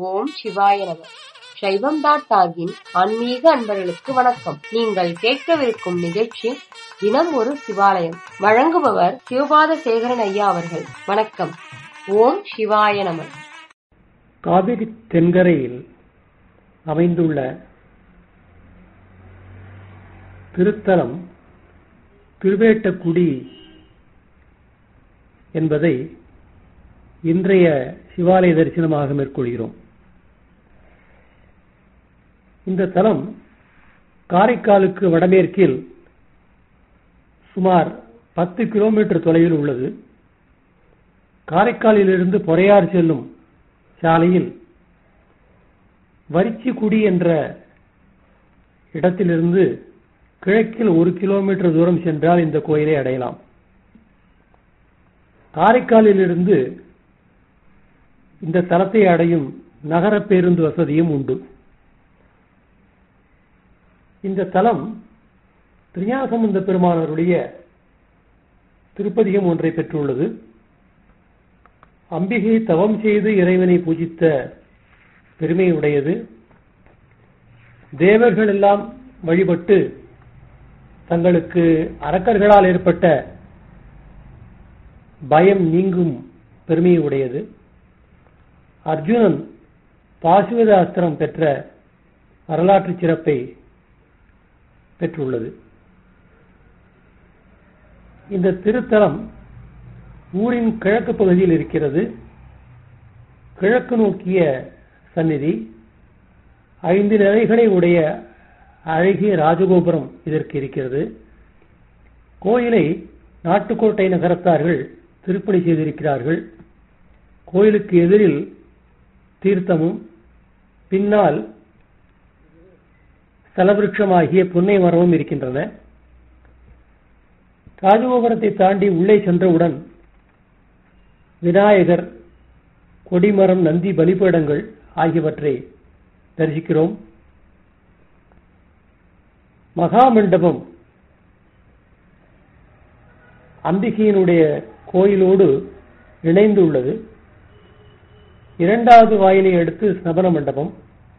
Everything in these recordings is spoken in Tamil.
ஓம் சிவாய நம சைவம் டாட் டாகின் ஆன்மீக அன்பர்களுக்கு வணக்கம் நீங்கள் கேட்கவிருக்கும் நிகழ்ச்சி தினம் ஒரு சிவாலயம் வழங்குபவர் சிவபாத சேகரன் ஐயா அவர்கள் வணக்கம் ஓம் சிவாய நம காவிரி தென்கரையில் அமைந்துள்ள திருத்தலம் திருவேட்டக்குடி என்பதை இன்றைய சிவாலய தரிசனமாக மேற்கொள்கிறோம் இந்த தலம் காரைக்காலுக்கு வடமேற்கில் சுமார் பத்து கிலோமீட்டர் தொலைவில் உள்ளது காரைக்காலிலிருந்து பொறையார் செல்லும் சாலையில் வரிச்சிக்குடி என்ற இடத்திலிருந்து கிழக்கில் ஒரு கிலோமீட்டர் தூரம் சென்றால் இந்த கோயிலை அடையலாம் காரைக்காலிலிருந்து இந்த தலத்தை அடையும் நகர பேருந்து வசதியும் உண்டு இந்த தலம் திருஞாசமுந்த பெருமானருடைய திருப்பதிகம் ஒன்றை பெற்றுள்ளது அம்பிகை தவம் செய்து இறைவனை பூஜித்த பெருமையுடையது தேவர்கள் எல்லாம் வழிபட்டு தங்களுக்கு அரக்கர்களால் ஏற்பட்ட பயம் நீங்கும் பெருமையுடையது அர்ஜுனன் பாசுவத அஸ்திரம் பெற்ற வரலாற்று சிறப்பை பெற்றுள்ளது இந்த திருத்தலம் ஊரின் கிழக்கு பகுதியில் இருக்கிறது கிழக்கு நோக்கிய சந்நிதி ஐந்து நிலைகளை உடைய அழகிய ராஜகோபுரம் இதற்கு இருக்கிறது கோயிலை நாட்டுக்கோட்டை நகரத்தார்கள் திருப்பணி செய்திருக்கிறார்கள் கோயிலுக்கு எதிரில் தீர்த்தமும் பின்னால் ஸ்தலவிருட்சமாகிய புன்னை மரமும் இருக்கின்றன ராஜகோபுரத்தை தாண்டி உள்ளே சென்றவுடன் விநாயகர் கொடிமரம் நந்தி பலிபீடங்கள் ஆகியவற்றை தரிசிக்கிறோம் மகாமண்டபம் அம்பிகையினுடைய கோயிலோடு இணைந்து உள்ளது இரண்டாவது வாயிலை அடுத்து ஸ்நபன மண்டபம்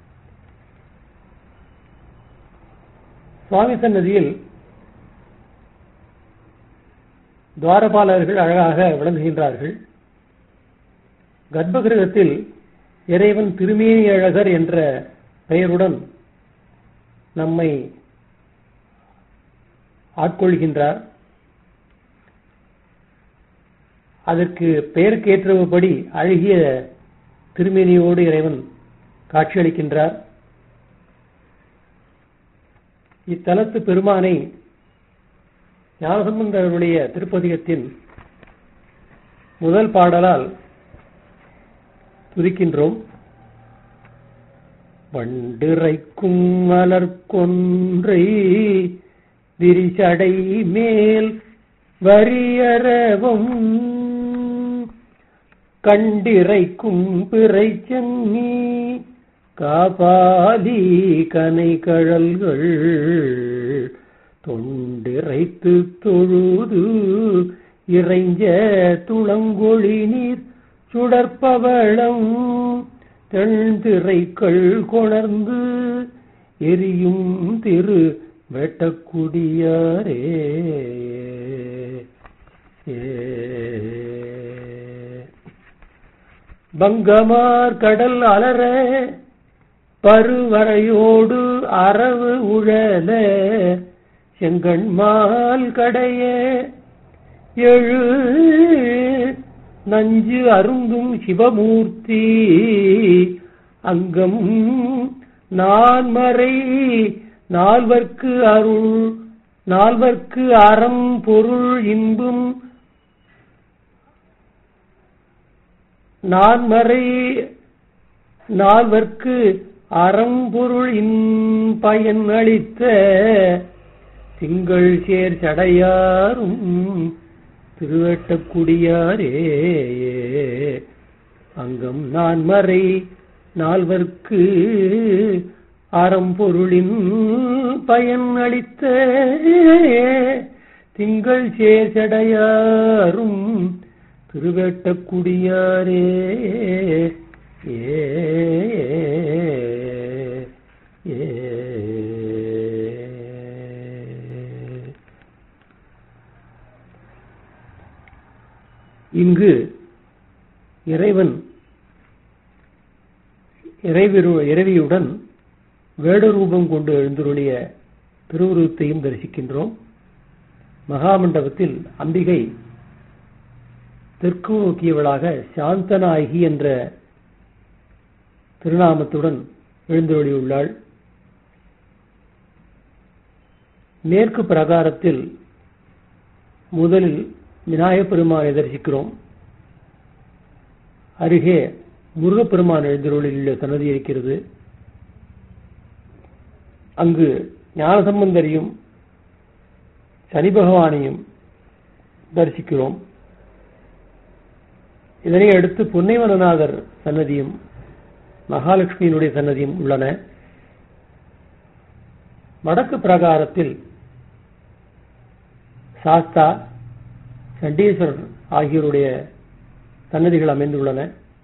சுவாமி சன்னதியில் துவாரபாலர்கள் அழகாக விளங்குகின்றார்கள் கர்ப்பகிரகத்தில் இறைவன் திருமேனி அழகர் என்ற பெயருடன் நம்மை ஆட்கொள்கின்றார் அதற்கு பெயருக்கு ஏற்றபடி அழகிய திருமேனியோடு இறைவன் காட்சியளிக்கின்றார் இத்தலத்து பெருமானை ஞானசம்பந்தருடைய திருப்பதிகத்தின் முதல் பாடலால் துதிக்கின்றோம் வண்டிறைக்கும் மலர்கொன்றை விரிசடை மேல் வரியரவும் கண்டிரைக்கும் பிறை சென்னி காபாலி கனை கழல்கள் தொண்டிரைத்து தொழுது இறைஞ்ச துளங்கொழி நீர் சுடற்பவளம் தென்திரைக்கள் கொணர்ந்து எரியும் திரு வெட்டக்குடியாரே பங்கமார் கடல் அலற பருவரையோடு அரவு உழல செங்கண்மால் கடைய எழு நஞ்சு அருந்தும் சிவமூர்த்தி அங்கம் நான்மறை நால்வர்க்கு அருள் நால்வர்க்கு அறம் பொருள் இன்பும் நான்மறை நால்வர்க்கு அறம் பொருள் இன் பயன் அளித்த திங்கள் சேர் சடையாரும் திருவட்டக்குடியாரே அங்கம் நான்மறை நால்வர்க்கு அறம் பொருளின் பயன் அளித்த திங்கள் சேர்சடையாரும் திருவேட்டக்குடியாரே ஏ இங்கு இறைவன் இறைவிரு இறைவியுடன் வேடரூபம் கொண்டு எழுந்துருளிய திருவுருவத்தையும் தரிசிக்கின்றோம் மகாமண்டபத்தில் அம்பிகை தெற்கு நோக்கியவளாக சாந்தநாயகி என்ற திருநாமத்துடன் எழுந்தருளியுள்ளாள் மேற்கு பிரகாரத்தில் முதலில் விநாயகப் பெருமானை தரிசிக்கிறோம் அருகே முருகப்பெருமான் எழுந்தருளில் சன்னதி இருக்கிறது அங்கு ஞானசம்பந்தரையும் சனி பகவானையும் தரிசிக்கிறோம் இதனை அடுத்து பொன்னைவனநாதர் சன்னதியும் மகாலட்சுமியினுடைய சன்னதியும் உள்ளன வடக்கு பிரகாரத்தில் சாஸ்தா சண்டீஸ்வரர் ஆகியோருடைய சன்னதிகள் அமைந்துள்ளன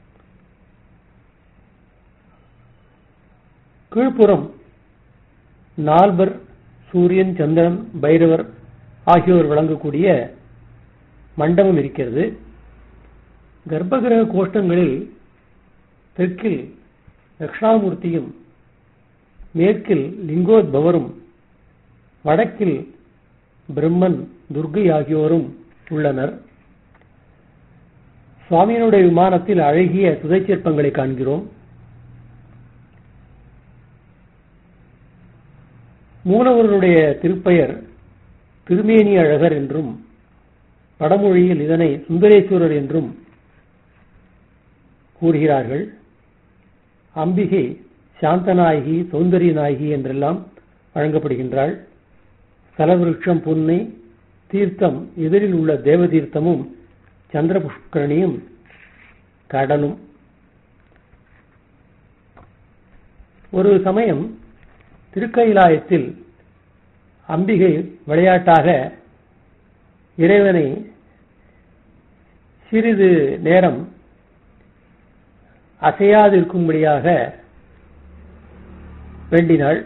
கீழ்ப்புறம் நால்வர் சூரியன் சந்திரன் பைரவர் ஆகியோர் வழங்கக்கூடிய மண்டபம் இருக்கிறது கர்ப்பகிரக கோஷ்டங்களில் தெற்கில் தட்சிணாமூர்த்தியும் மேற்கில் லிங்கோத்பவரும் வடக்கில் பிரம்மன் துர்கை ஆகியோரும் உள்ளனர் சுவாமியினுடைய விமானத்தில் அழகிய சுதை சிற்பங்களை காண்கிறோம் மூலவருடைய திருப்பெயர் திருமேனி அழகர் என்றும் வடமொழியில் இதனை சுந்தரேஸ்வரர் என்றும் கூறுகிறார்கள் அம்பிகை சாந்தநாயகி சௌந்தரிய நாயகி என்றெல்லாம் வழங்கப்படுகின்றாள் ஸ்தலவிருட்சம் புன்னை தீர்த்தம் எதிரில் உள்ள தேவ தீர்த்தமும் சந்திர புஷ்கரணியும் கடலும் ஒரு சமயம் திருக்கைலாயத்தில் அம்பிகை விளையாட்டாக இறைவனை சிறிது நேரம் அசையாதிருக்கும்படியாக வேண்டினாள்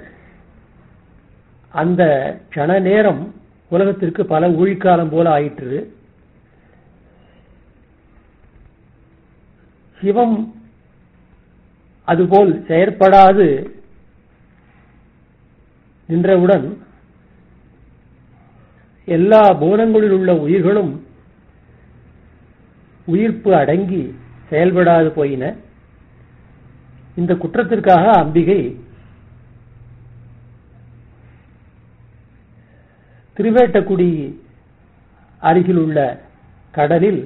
அந்த கண நேரம் உலகத்திற்கு பல ஊழிக்காலம் போல ஆயிற்று சிவம் அதுபோல் செயற்படாது நின்றவுடன் எல்லா புவனங்களில் உள்ள உயிர்களும் உயிர்ப்பு அடங்கி செயல்படாது போயின இந்த குற்றத்திற்காக அம்பிகை திருவேட்டக்குடி அருகில் உள்ள கடலில்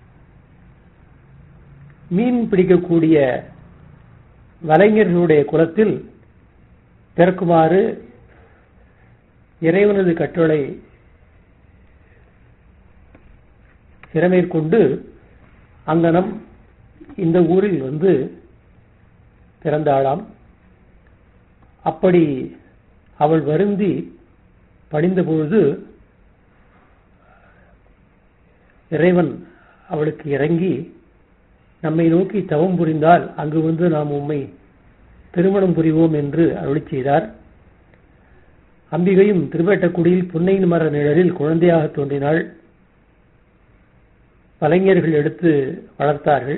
மீன் பிடிக்கக்கூடிய வலைஞர்களுடைய குலத்தில் பிறக்குமாறு இறைவனது கட்டளை சிறமேற்கொண்டு அங்கனம் இந்த ஊரில் வந்து பிறந்தாளாம் அப்படி அவள் வருந்தி படிந்த பொழுது இறைவன் அவளுக்கு இறங்கி நம்மை நோக்கி தவம் புரிந்தால் அங்கு வந்து நாம் உம்மை திருமணம் புரிவோம் என்று அருளி செய்தார் அம்பிகையும் திருவேட்டக்குடியில் புன்னையின் மர நிழலில் குழந்தையாக தோன்றினாள் கலைஞர்கள் எடுத்து வளர்த்தார்கள்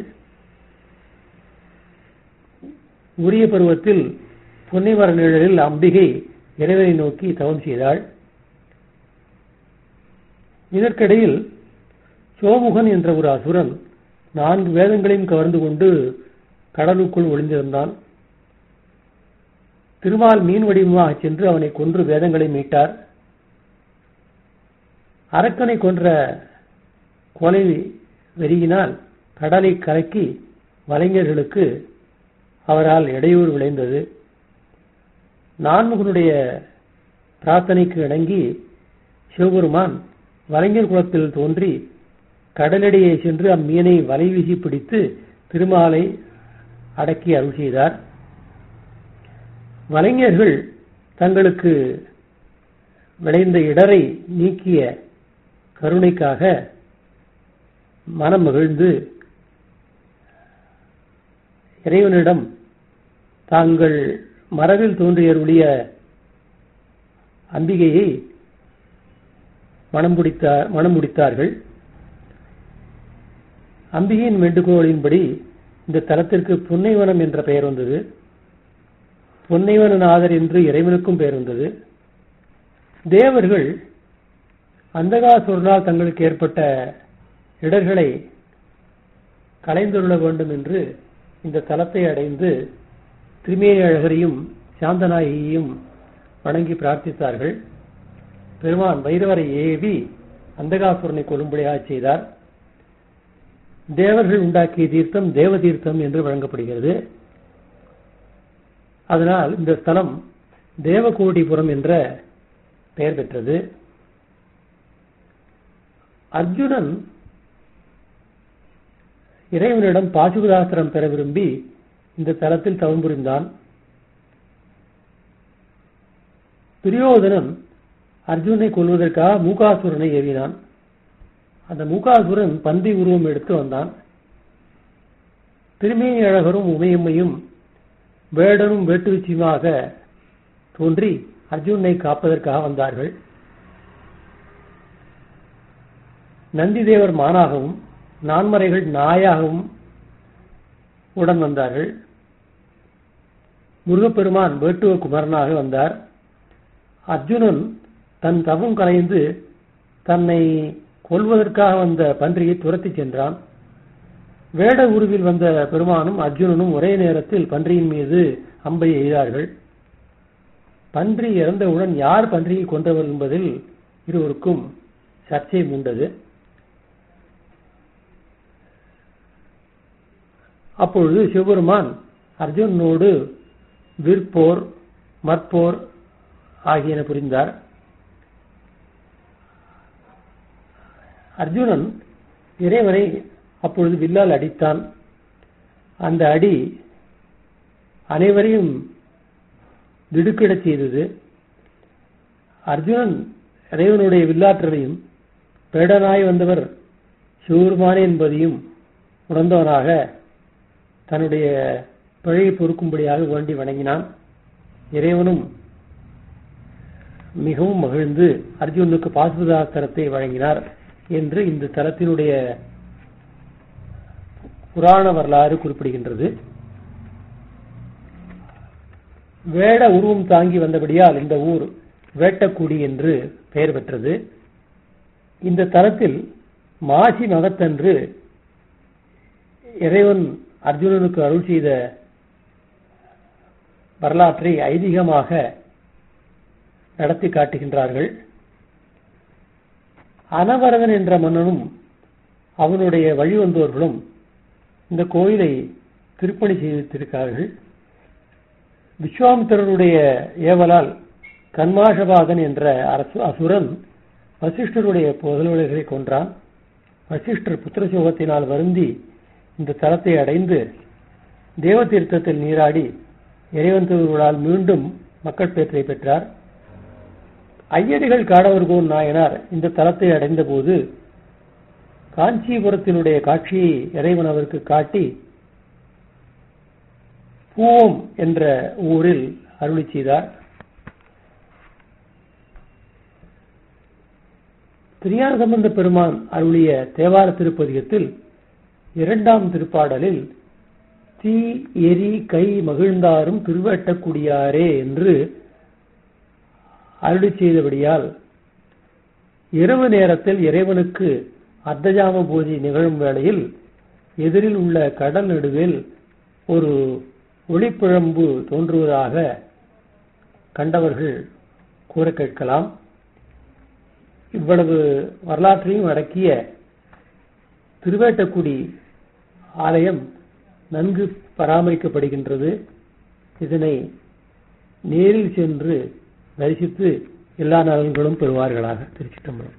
உரிய பருவத்தில் புன்னை மர நிழலில் அம்பிகை இறைவனை நோக்கி தவம் செய்தாள் இதற்கிடையில் சோமுகன் என்ற ஒரு அசுரன் நான்கு வேதங்களையும் கவர்ந்து கொண்டு கடலுக்குள் ஒளிந்திருந்தான் திருமால் மீன் வடிவமாக சென்று அவனை கொன்று வேதங்களை மீட்டார் அரக்கனை கொன்ற கொலை வெறியினால் கடலை கலக்கி வலைஞர்களுக்கு அவரால் இடையூறு விளைந்தது நான்முகனுடைய பிரார்த்தனைக்கு இணங்கி சிவபெருமான் வலைஞர் குலத்தில் தோன்றி கடலிடையே சென்று அம்மீனை வலை வீசி பிடித்து திருமாலை அடக்கி அருள் செய்தார் வலைஞர்கள் தங்களுக்கு விளைந்த இடரை நீக்கிய கருணைக்காக மனம் மகிழ்ந்து இறைவனிடம் தாங்கள் மரபில் தோன்றியருடைய அம்பிகையை மனம் பிடித்தார் மனம் முடித்தார்கள் அம்பிகையின் வேண்டுகோளின்படி இந்த தலத்திற்கு பொன்னைவனம் என்ற பெயர் வந்தது பொன்னைவனநாதர் என்று இறைவனுக்கும் பெயர் வந்தது தேவர்கள் அந்தகாசுரனால் தங்களுக்கு ஏற்பட்ட இடர்களை கலைந்துள்ள வேண்டும் என்று இந்த தலத்தை அடைந்து திருமேனியழகரையும் சாந்தநாயகியையும் வணங்கி பிரார்த்தித்தார்கள் பெருமான் வைரவரை ஏவி அந்தகாசுரனை கொல்லும்படியாக செய்தார் தேவர்கள் உண்டாக்கிய தீர்த்தம் தேவ தீர்த்தம் என்று வழங்கப்படுகிறது அதனால் இந்த ஸ்தலம் தேவகோடிபுரம் என்ற பெயர் பெற்றது அர்ஜுனன் இறைவனிடம் பாசுபதாஸ்திரம் பெற விரும்பி இந்த தலத்தில் தவம் புரிந்தான் துரியோதனன் அர்ஜுனை கொல்வதற்காக மூகாசுரனை ஏவினான் அந்த மூகாசுரன் பந்தி உருவம் எடுத்து வந்தான் திருமேனி அழகரும் உமையம்மையும் வேடனும் வேட்டுச்சியுமாக தோன்றி அர்ஜுனை காப்பதற்காக வந்தார்கள் நந்திதேவர் மானாகவும் நான்மறைகள் நாயாகவும் உடன் வந்தார்கள் முருகப்பெருமான் வேட்டுவ குமரனாக வந்தார் அர்ஜுனன் தன் தவம் கலைந்து தன்னை கொல்வதற்காக வந்த பன்றியை துரத்தி சென்றான் வேட உருவில் வந்த பெருமானும் அர்ஜுனனும் ஒரே நேரத்தில் பன்றியின் மீது அம்பை எய்தார்கள் பன்றி இறந்தவுடன் யார் பன்றியை கொன்றவர் என்பதில் இருவருக்கும் சர்ச்சை மூண்டது அப்பொழுது சிவபெருமான் அர்ஜுனனோடு விற்போர் மற்போர் ஆகியன புரிந்தார் அர்ஜுனன் இறைவனை அப்பொழுது வில்லால் அடித்தான் அந்த அடி அனைவரையும் திடுக்கிடச் செய்தது அர்ஜுனன் இறைவனுடைய வில்லாற்றலையும் பேடனாய் வந்தவர் சிவருமானே என்பதையும் உணர்ந்தவனாக தன்னுடைய பிழையை பொறுக்கும்படியாக வேண்டி வணங்கினான் இறைவனும் மிகவும் மகிழ்ந்து அர்ஜுனுக்கு பாசுபதாஸ்திரத்தை வழங்கினார் என்று இந்த தலத்தினுடைய புராண வரலாறு குறிப்பிடுகின்றது வேட உருவம் தாங்கி வந்தபடியால் இந்த ஊர் வேட்டக்குடி என்று பெயர் பெற்றது இந்த தலத்தில் மாசி மகத்தன்று இறைவன் அர்ஜுனனுக்கு அருள் செய்த வரலாற்றை ஐதீகமாக நடத்தி காட்டுகின்றார்கள் அனவரதன் என்ற மன்னனும் அவனுடைய வழிவந்தோர்களும் இந்த கோயிலை திருப்பணி செய்திருக்கிறார்கள் விஸ்வாமித்திரருடைய ஏவலால் கண்மாஷபாதன் என்ற அரசு அசுரன் வசிஷ்டருடைய புதல்வர்களை கொன்றான் வசிஷ்டர் புத்திரசோகத்தினால் வருந்தி இந்த தலத்தை அடைந்து தேவதீர்த்தத்தில் நீராடி இறைவன் திருவிழால் மீண்டும் மக்கள் பேற்றை பெற்றார் ஐயடிகள் காடவர்கோன் நாயனார் இந்த தலத்தை அடைந்த போது காஞ்சிபுரத்தினுடைய காட்சியை இறைவன் அவருக்கு காட்டி பூவம் என்ற ஊரில் அருளி செய்தார் திருஞான சம்பந்த பெருமான் அருளிய தேவார திருப்பதிகத்தில் இரண்டாம் திருப்பாடலில் தீ எரி கை மகிழ்ந்தாரும் திருவட்டக்குடியாரே என்று அருளி செய்தபடியால் இரவு நேரத்தில் இறைவனுக்கு அர்த்தஜாம பூஜை நிகழும் வேளையில் எதிரில் உள்ள கடல் நடுவில் ஒரு ஒளிப்பிழம்பு தோன்றுவதாக கண்டவர்கள் கூற கேட்கலாம் இவ்வளவு வரலாற்றையும் அடக்கிய திருவேட்டக்குடி ஆலயம் நன்கு பராமரிக்கப்படுகின்றது இதனை நேரில் சென்று தரிசித்து எல்லா நலன்களும் பெறுவார்களாக திருச்சிட்டம்பலம்